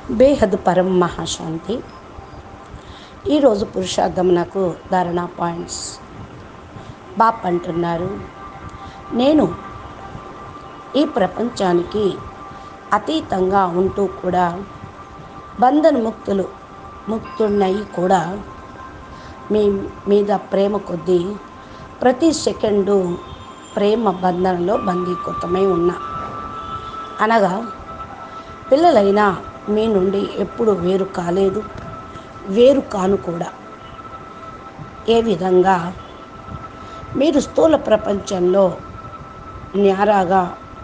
బేహద్ పరం మహాశాంతి ఈరోజు పురుషార్థమునకు ధారణ పాయింట్స్ బాప్ అంటున్నారు నేను ఈ ప్రపంచానికి అతీతంగా ఉంటూ కూడా బంధన ముక్తులు ముక్తున్నయి కూడా మీ మీద ప్రేమ కొద్దీ ప్రతి సెకండు ప్రేమ బంధనలో బందీకృతమై ఉన్నా అనగా పిల్లలైనా మీ నుండి ఎప్పుడు వేరు కాలేదు వేరు కాను కూడా ఏ విధంగా మీరు స్థూల ప్రపంచంలో న్యారాగా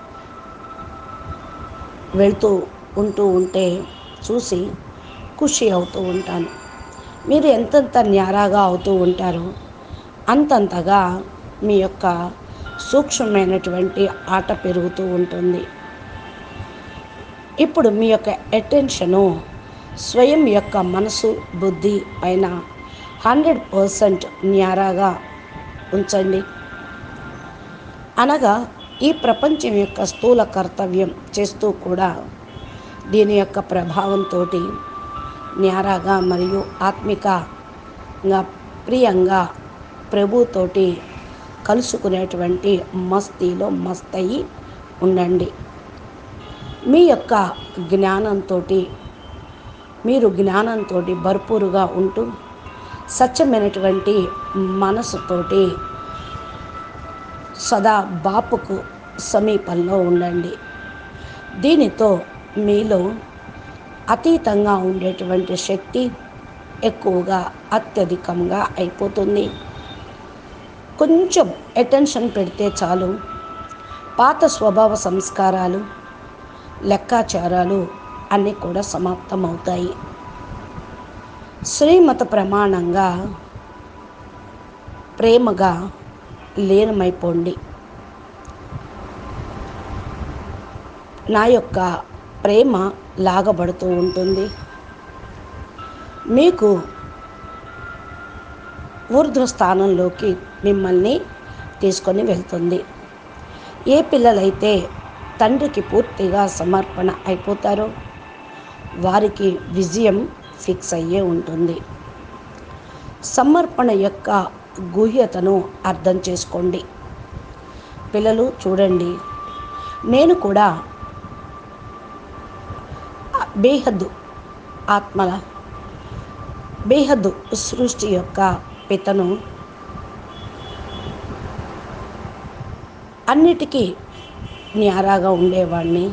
వెళ్తూ ఉంటూ ఉంటే చూసి ఖుషి అవుతూ ఉంటాను మీరు ఎంతెంత న్యారాగా అవుతూ ఉంటారో అంతంతగా మీ యొక్క సూక్ష్మమైనటువంటి ఆట పెరుగుతూ ఉంటుంది ఇప్పుడు మీ యొక్క అటెన్షను స్వయం యొక్క మనసు బుద్ధి పైన హండ్రెడ్ పర్సెంట్ న్యారాగా ఉంచండి అనగా ఈ ప్రపంచం యొక్క స్థూల కర్తవ్యం చేస్తూ కూడా దీని యొక్క ప్రభావంతో న్యారాగా మరియు ఆత్మికంగా ప్రియంగా ప్రభుతోటి కలుసుకునేటువంటి మస్తీలో మస్తయి ఉండండి మీ యొక్క జ్ఞానంతో మీరు జ్ఞానంతో భర్పూరుగా ఉంటూ సత్యమైనటువంటి మనసుతోటి సదా బాపుకు సమీపంలో ఉండండి దీనితో మీలో అతీతంగా ఉండేటువంటి శక్తి ఎక్కువగా అత్యధికంగా అయిపోతుంది కొంచెం అటెన్షన్ పెడితే చాలు పాత స్వభావ సంస్కారాలు లెక్కాచారాలు అన్నీ కూడా సమాప్తమవుతాయి శ్రీమత ప్రమాణంగా ప్రేమగా లీనమైపోండి నా యొక్క ప్రేమ లాగబడుతూ ఉంటుంది మీకు ఊర్ధ్వ స్థానంలోకి మిమ్మల్ని తీసుకొని వెళ్తుంది ఏ పిల్లలైతే తండ్రికి పూర్తిగా సమర్పణ అయిపోతారో వారికి విజయం ఫిక్స్ అయ్యే ఉంటుంది సమర్పణ యొక్క గుహ్యతను అర్థం చేసుకోండి పిల్లలు చూడండి నేను కూడా బేహద్దు ఆత్మల బేహద్దు సృష్టి యొక్క పితను అన్నిటికీ న్యారాగా ఉండేవాడిని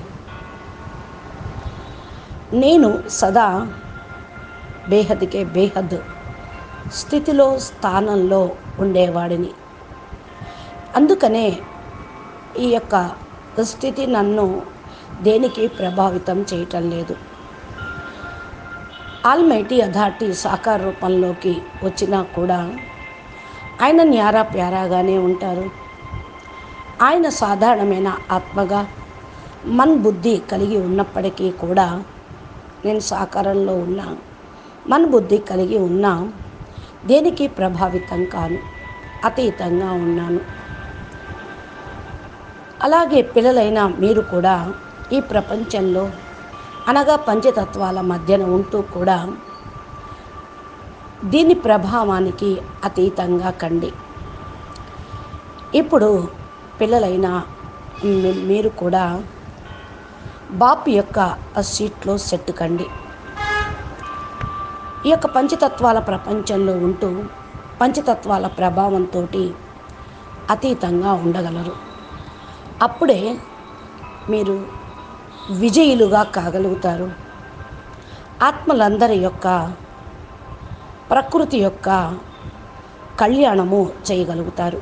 నేను సదా బేహద్కే బేహద్ స్థితిలో స్థానంలో ఉండేవాడిని అందుకనే ఈ యొక్క స్థితి నన్ను దేనికి ప్రభావితం చేయటం లేదు ఆల్మైటీ అథారిటీ సాకార రూపంలోకి వచ్చినా కూడా ఆయన న్యారా ప్యారాగానే ఉంటారు ఆయన సాధారణమైన ఆత్మగా మన్ బుద్ధి కలిగి ఉన్నప్పటికీ కూడా నేను సాకారంలో ఉన్నా మన్ బుద్ధి కలిగి ఉన్నా దేనికి ప్రభావితం కాను అతీతంగా ఉన్నాను అలాగే పిల్లలైన మీరు కూడా ఈ ప్రపంచంలో అనగా పంచతత్వాల మధ్యన ఉంటూ కూడా దీని ప్రభావానికి అతీతంగా కండి ఇప్పుడు పిల్లలైన మీరు కూడా బాపు యొక్క సీట్లో సెట్ కండి ఈ యొక్క పంచతత్వాల ప్రపంచంలో ఉంటూ పంచతత్వాల ప్రభావంతో అతీతంగా ఉండగలరు అప్పుడే మీరు విజయులుగా కాగలుగుతారు ఆత్మలందరి యొక్క ప్రకృతి యొక్క కళ్యాణము చేయగలుగుతారు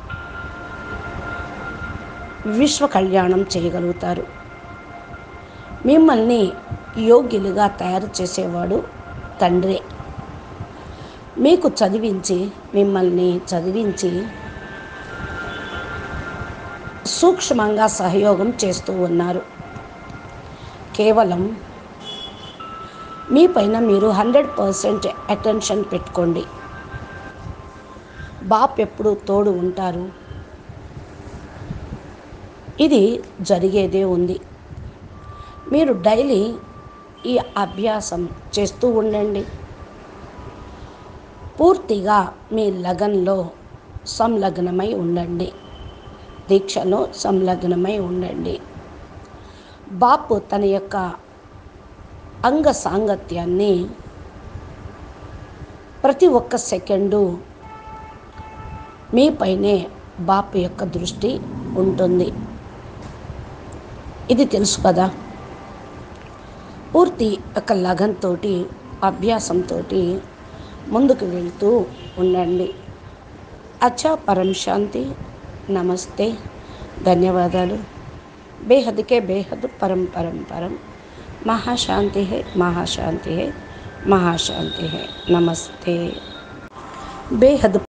విశ్వ కళ్యాణం చేయగలుగుతారు మిమ్మల్ని యోగ్యులుగా తయారు చేసేవాడు తండ్రే మీకు చదివించి మిమ్మల్ని చదివించి సూక్ష్మంగా సహయోగం చేస్తూ ఉన్నారు కేవలం మీ పైన మీరు హండ్రెడ్ పర్సెంట్ అటెన్షన్ పెట్టుకోండి బాప్ ఎప్పుడు తోడు ఉంటారు ఇది జరిగేదే ఉంది మీరు డైలీ ఈ అభ్యాసం చేస్తూ ఉండండి పూర్తిగా మీ లగన్లో సంలగ్నమై ఉండండి దీక్షలో సంలగ్నమై ఉండండి బాపు తన యొక్క అంగ సాంగత్యాన్ని ప్రతి ఒక్క సెకండు మీపైనే బాపు యొక్క దృష్టి ఉంటుంది ఇది తెలుసు కదా పూర్తి యొక్క లగన్తో అభ్యాసంతో ముందుకు వెళ్తూ ఉండండి అచ్చా పరం శాంతి నమస్తే ధన్యవాదాలు బేహద్కే బేహద్ పరం పరం పరం మహాశాంతి హే మహాశాంతి హే మహాశాంతి హే నమస్తే బేహద్